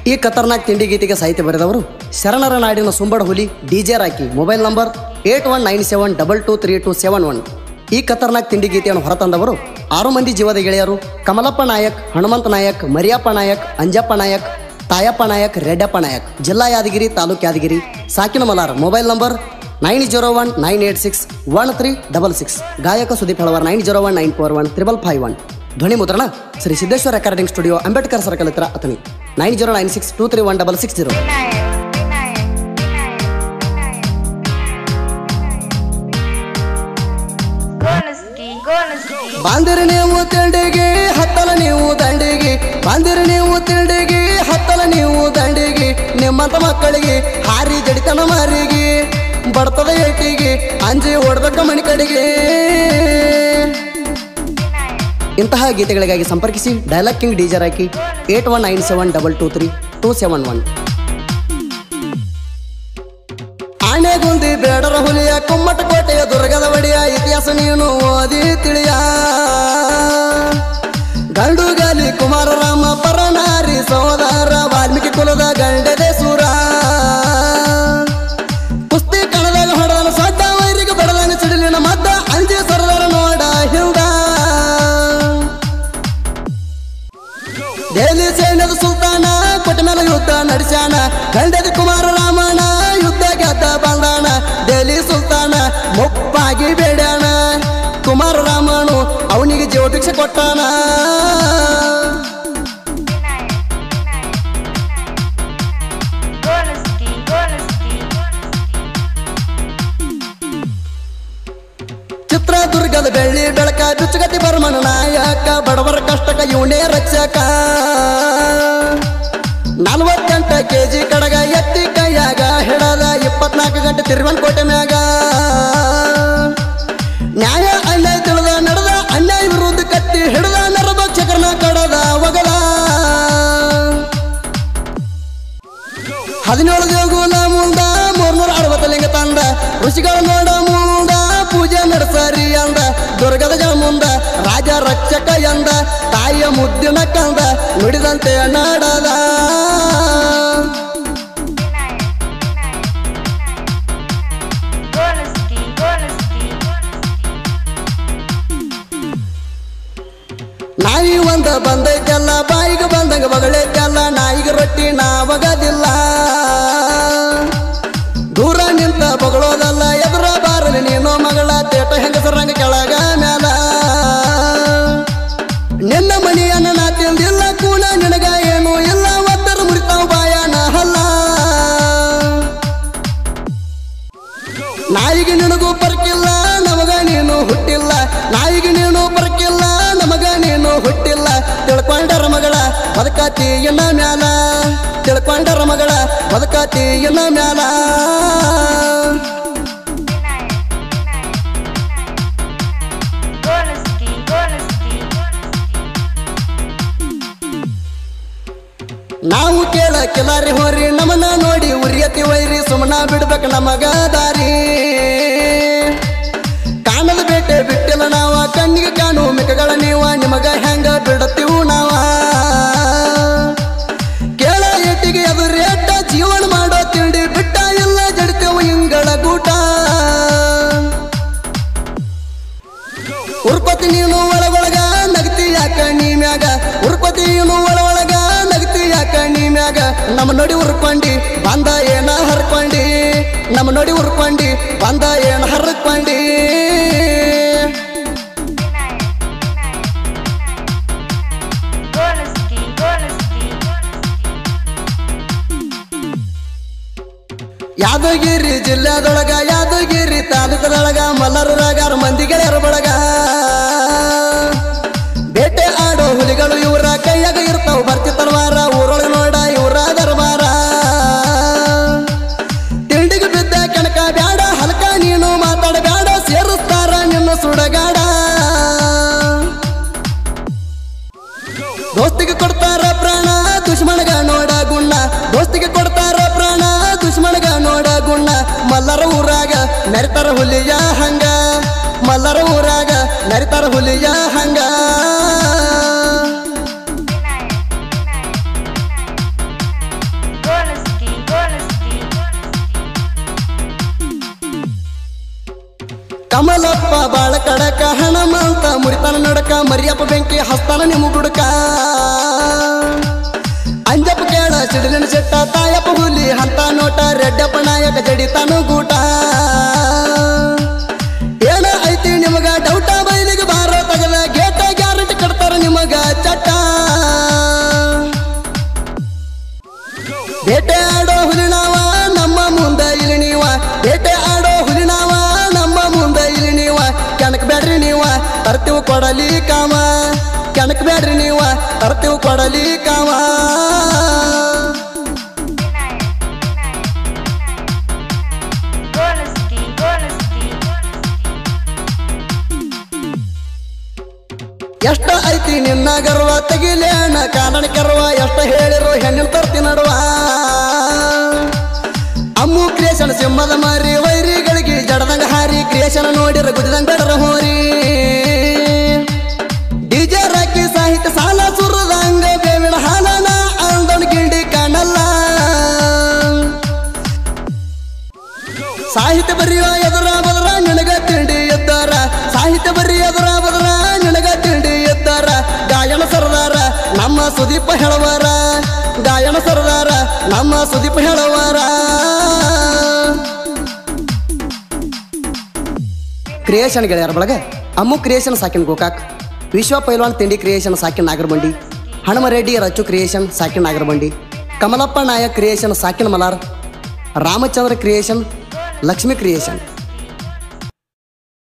ಈ ಖತರ್ನಾಕ್ ತಿಂಡಿ ಗೀತೆಗೆ ಸಾಹಿತ್ಯ ಬರೆದವರು ಶರಣರ ನಾಡಿನ ಸುಂಬಡ ಹುಲಿ DJ Rocky mobile number eight one nine seven double two three two seven one ಈ ಖತರ್ನಾಕ್ ತಿಂಡಿ ಗೀತೆಯನ್ನು ಹೊರತಂದವರು ಆರು ಮಂದಿ ಜೀವದ ಗೆಳೆಯರು ಕಮಲಪ್ಪ ನಾಯಕ್ ಹನುಮಂತ ನಾಯಕ್ ಮರಿಯಪ್ಪ ನಾಯಕ್ ಅಂಜಪ್ಪ ನಾಯಕ್ ತಾಯಪ್ಪ ನಾಯಕ್ ರೆಡ್ಡಪ್ಪ ನಾಯಕ್ ಜಿಲ್ಲಾ ಯಾದಗಿರಿ ತಾಲೂಕು ಯಾದಗಿರಿ ಸಾಕಿನ Malar mobile number nine zero one nine eight six one three double six ಗಾಯಕ Sudeep Halavar nine zero one nine four one triple five one ಧ್ವನಿ ಮುದ್ರಣ Shri Siddeshwara recording studio Ambedkar circle ಹತ್ರ Athani nine zero nine six two three one double six zero ಬಾಂದಿರಿ ನೀವು ತಿಂಡಿಗೆ ಹತ್ತಲ ನೀವು ದಂಡಿಗೆ ಬಾಂದಿರಿ ನೀವು ತಿಂಡಿಗೆ ಹತ್ತಲ ನೀವು ದಂಡಿಗೆ ನಿಮ್ಮಂತ ಮಕ್ಕಳಿಗೆ ಹಾರಿ ಜಡಿತನ ಮಾರಿಗೆ ಬರ್ತದ ಏಟಿಗೆ ಅಂಜಿ ಓಡ್ಬೇಕ ಮಣಿ ಕಡೆಗೆ ಇಂತಹ ಗೀತೆಗಳಿಗಾಗಿ ಸಂಪರ್ಕಿಸಿ ಡೈಲಾಗ್ ಕಿಂಗ್ ಡೀಜರ್ ಹಾಕಿ eight one nine seven double two three two seven one Anegundi ಬೇಡರ ಹುಲಿಯ ಕುಮ್ಮಟ ಕೋಟೆಯ ದುರ್ಗದ ಒಡೆಯ ಇತಿಹಾಸ ನೀನು ಓದಿ ತಿಳಿಯ ಗಂಡುಗಾಲಿ ಕುಮಾರರಾಮ ಪರನಾರಿ ಸೋದರ ವಾಲ್ಮೀಕಿ ಕುಲದ ಗಂಡದೆ ಸೂರ ಕುಸ್ತಿ ಕಣದಾಗ ಹೊಡೆದನ ಸಡ್ಡ ವೈರಿಗೆ ಬಡದನ ಸಿಡಿಲಿನ ಮದ್ದ ಅಂಜಿ ಸರದರ ನೋಡ ಹಿಲ್ದ ದೆಹಲಿ ಸೈನ್ಯದ ಸುಲ್ತಾನ ಕೊಟ್ಟ ಮೇಲೆ ಯುದ್ಧ ನಡೆಸ್ಯಾನ ಗಂಡದ ಕುಮಾರ ರಾಮನ ಯುದ್ಧ ಗೆದ್ದ ಬಂದಾನ ದೆಹಲಿ ಸುಲ್ತಾನ ಮುಪ್ಪಾಗಿ ಬೇಡ್ಯಾನ ಕುಮಾರ ರಾಮನು ಅವನಿಗೆ ಜೀವ ಭಿಕ್ಷೆ ಕೊಟ್ಟಾನ ಚಿತ್ರದುರ್ಗದ ಬೆಳ್ಳಿ ಬೆಳಕ ಬಿಚ್ಚುಗತಿ ಬರ್ಮನ ನಾಯಕ ಬಡವರ ಕಷ್ಟಕ ಇವನೇ ರಕ್ಷಕ ನಲ್ವತ್ತೆಂಟ ಕೆಜಿ ಕಡಗ ಎತ್ತಿ ಕೈಯಾಗ ಹಿಡದ ಇಪ್ಪತ್ನಾಲ್ಕು ಗಂಟೆ ತಿರುವನ್ ಕೋಟೆ ಮ್ಯಾಗ ನ್ಯಾಯ ಅನ್ಯಾಯ ತಿಳಿದ ನಡೆದ ಅನ್ಯಾಯ ವಿರುದ್ಧ ಕತ್ತಿ ಹಿಡದ ನರಭಕ್ಷಕರನ ಕಡದ ಒಗದ ಹದಿನೇಳು ದೇಗುಲ ಮುಂದ ಮೂರ್ನೂರ ಅರವತ್ತು ಲಿಂಗ ತಂದ ಋಷಿಗಳ ನೋಡ ಮುಂದ ಪೂಜೆ ನಡೆಸರಿ ಅಂದ ದುರ್ಗದ ಜನ ಮುಂದ ರಾಜ ರಕ್ಷಕ ಎಂದ ತಾಯಿಯ ಮುದ್ದಿನ ಕಂದ ನುಡಿದಂತೆ ನಾಡದ ನಾಯಿ ಒಂದ ಬಂದೈತೆಲ್ಲ ಬಾಯಿಗೆ ಬಂದಂಗ ಬಗಳೈತೆಲ್ಲ ನಾಯಿಗೆ ರೊಟ್ಟಿ ನಾವಗದಿಲ್ಲ ದೂರ ನಿಂತ ಬಗಳೋದಲ್ಲ ಎದುರ ಬಾರಲಿ ನೀನು ಮಗಳ ತೇಟ ಹೆಂಗಸರಂಗ ಕೆಳಗ ಮ್ಯಾಲ ನಿನ್ನ ಮಣಿಯನ್ನ ನಾ ತಿಂದಿಲ್ಲ ಕೂನ ನಿನಗ ಏನು ಇಲ್ಲ ಒತ್ತರ ಮುರಿತಾವ ಬಾಯನ ಹಲ್ಲ ನಾಯಿಗೆ ನಿನಗೂ ಪರ್ಕಿಲ್ಲ ನಮಗ ನೀನು ಹುಟ್ಟಿಲ್ಲ ನಾಯಿಗೆ ನೀನು ಪರ್ಕಿಲ್ಲ ನಮಗ ನೀನು ಹುಟ್ಟಿಲ್ಲ ತಿಳ್ಕೊಂಡರ ಮಗಳ ಬದುಕಾತಿ ಎನ್ನ ಮ್ಯಾಲ ತಿಳ್ಕೊಂಡರ ಮಗಳ ಬದುಕಾತಿ ಎನ್ನ ಮ್ಯಾಲ ನಾವು ಕೇಳ ಕಿಲಾರಿ ಹೋರಿ ನಮನ ನೋಡಿ ಉರಿಯತಿ ವೈರಿ ಸುಮನ ಬಿಡ್ಬೇಕು ನಮಗ ದಾರಿ ಕಾಣದ ಬೇಟೆ ಬಿಟ್ಟಿಲ್ಲ ನಾವ ಕಣ್ಣಿಗೆ ಕಾಣು ಮಿಕಗಳ ನೀವ ನಿಮಗ ಹೆಂಗ ಬಿಡತ್ತೀವು ನಾವ ಕೇಳ ಎಟ್ಟಿಗೆ ಅದು ರೇಟ ಜೀವನ ಮಾಡೋ ತಿಂಡಿ ಬಿಟ್ಟ ಇಲ್ಲ ಜಡಿತೇವು ಹಿಂಗಳ ಗೂಟ ಉರ್ಪತಿ ನೀನು ಒಳಗೊಳಗ ನಗತಿ ಯಾಕ ನೀ ಮ್ಯಾಗ ಉರ್ಪತಿ ನೀನು ಒಳಗೊಳಗ ನಗತಿ ಯಾಕ ನೀ ಮ್ಯಾಗ ನಮ್ಮ ನೋಡಿ ಉರ್ಕೊಂಡಿ ಬಂದ ಏನ ಹರ್ಕೊಂಡಿ ನಮ್ಮ ನೋಡಿ ಉರ್ಕೊಂಡಿ ಬಂದ ಏನ ಹರ್ಕೊಂಡಿ ಯಾದಗಿರಿ ಜಿಲ್ಲೆದೊಳಗ ಯಾದಗಿರಿ ತಾಲೂಕದೊಳಗ ಮಲ್ಲರಗಾರ ಮಂದಿ ಗೆಳೆಯರ ಬಳಗ ಬೇಟೆ ಆಡೋ ಹುಲಿಗಳು ಇವರ ಕೈಯಾಗ ಇರ್ತಾವ ಬರ್ತಿ ತಲವಾರ ಊರೊಳಗ ನೋಡ ಇವರ ದರ್ಬಾರ ತಿಂಡಿಗೆ ಬಿದ್ದ ಕೆಣಕ ಬ್ಯಾಡ ಹಲ್ಕ ನೀನು ಮಾತಾಡ ಬ್ಯಾಡ ಸೇರಿಸ್ತಾರ ನಿನ್ನ ಸುಡಗಾಡ ದೋಸ್ತಿಗೆ ಕೊಡ್ತಾರ ಪ್ರಾಣ ದುಶ್ಮನಗ ನೋಡ ಗುಣ್ಣ ದೋಸ್ತಿಗೆ ಕೊಡ್ತಾರ ಪ್ರಾಣ ದುಶ್ಮನಗ ನೋಡ ಗುಣ್ಣ ಮಲ್ಲರ ಊರಾಗ ಮೆರಿತಾರ ಹುಲಿಯ ಹಂಗ ಮಲ್ಲರ ಊರಾಗ ಮೆರಿತಾರ ಹುಲಿಯ ಹಂಗ ಕಮಲಪ್ಪ ಬಾಳ ಕಡಕ ಹಣಮಂತ ಮುರಿತನ ನಡಕ ಮರಿಯಪ್ಪ ಬೆಂಕಿ ಹಸ್ತಾನ ನಿಮ್ಮ ಗುಡಕ ಅಂಜಪ್ಪ ಕೇಳ ಸಿಡಿಲಿನ ಸೆಟ್ಟ ತಾಯಪ್ಪ ಹುಲಿ ಹಂತ ನೋಟ ರೆಡ್ಡಪ್ಪ ನಾಯಕ ಜಡಿತಾನು ಗೂಟ ಏನ ಐತಿ ನಿಮಗ ಡೌಟ ಬೈಲಿಗೆ ಬಾರ ತಗದ ಗೇಟ ಗ್ಯಾರಂಟಿ ಕಟ್ತಾರ ನಿಮಗ ಚಟ್ಟ ಬೇಟೆ ಆಡೋ ಹುಲಿನಾವ ನಮ್ಮ ಮುಂದ ಇಲ್ಲಿ ನೀವ ಬೇಟೆ ಆಡೋ ಹುಲಿನಾವ ನಮ್ಮ ಮುಂದ ಇಲ್ಲಿ ನೀವ ಕೆಣಕ್ ಬ್ಯಾಡ್ರಿ ನೀವ ತರ್ತೀವ್ ಕೊಡಲಿ ಕಾಮ ಕೆಣಕ್ ಬ್ಯಾಡ್ರಿ ನೀವ ತರ್ತೀವ್ ಕೊಡಲಿ ಕಾಮ Honesty, honesty, ಎಷ್ಟ ಐತಿ ನಿನ್ನ ಗರ್ವ ತೆಗಿಲೇಣ ಕಾರಣ ಕರ್ವ ಎಷ್ಟ ಹೇಳಿರೋ ಹೆಣ್ಣಿನ ತರ್ತಿ ನಡುವ ಅಮ್ಮು ಕ್ರಿಯೇಷನ್ ಸಿಂಹದ ಮಾರಿ ವೈರಿಗಳಿಗೆ ಜಡದಂಗ ಹಾರಿ ಕ್ರಿಯೇಷನ್ ನೋಡಿರ ಗುದ್ದಂಗ ಬೆಡರ ಹೋರಿ ಡಿಜೆ ರಾಕಿ ಸಾಹಿತ್ಯ ಸಾಲ ಸುರದಂಗ ಬೇವಿನ ಹಾಲನ ಅಂದಣ ಗಿಂಡಿ ಕಾಣಲ್ಲ ಸಾಹಿತ್ಯ ಬರೆಯುವ ಎದುರ ಬದರ ನಿನಗ ತಿಂಡಿ ಎದ್ದಾರ ಸಾಹಿತ್ಯ ಬರಿ ಎದುರ ಬದರ ನಿನಗ ತಿಂಡಿ ಎದ್ದಾರ ಗಾಯನ ಸರದಾರ ನಮ್ಮ ಸುದೀಪ ಹೇಳವಾರ ಗಾಯನ ಸರದಾರ ನಮ್ಮ ಸುದೀಪ ಹೇಳವಾರ ಕ್ರಿಯೇಷನ್ ಗೆಳೆಯರ ಬಳಗ ಅಮ್ಮು ಕ್ರಿಯೇಷನ್ ಸಾಕಿನ ಗೋಕಾಕ್ ವಿಶ್ವ ಪೈಲ್ವಾನ್ ತಿಂಡಿ ಕ್ರಿಯೇಷನ್ ಸಾಕಿನ ನಾಗರಬಂಡಿ ಹನುಮರೆಡ್ಡಿ ರಚ್ಚು ಕ್ರಿಯೇಷನ್ ಸಾಕಿನ ನಾಗರಬಂಡಿ ಕಮಲಪ್ಪ ನಾಯಕ್ ಕ್ರಿಯೇಷನ್ ಸಾಕಿನ ಮಲಾರ್ ರಾಮಚಂದ್ರ ಕ್ರಿಯೇಷನ್ ಲಕ್ಷ್ಮಿ ಕ್ರಿಯೇಷನ್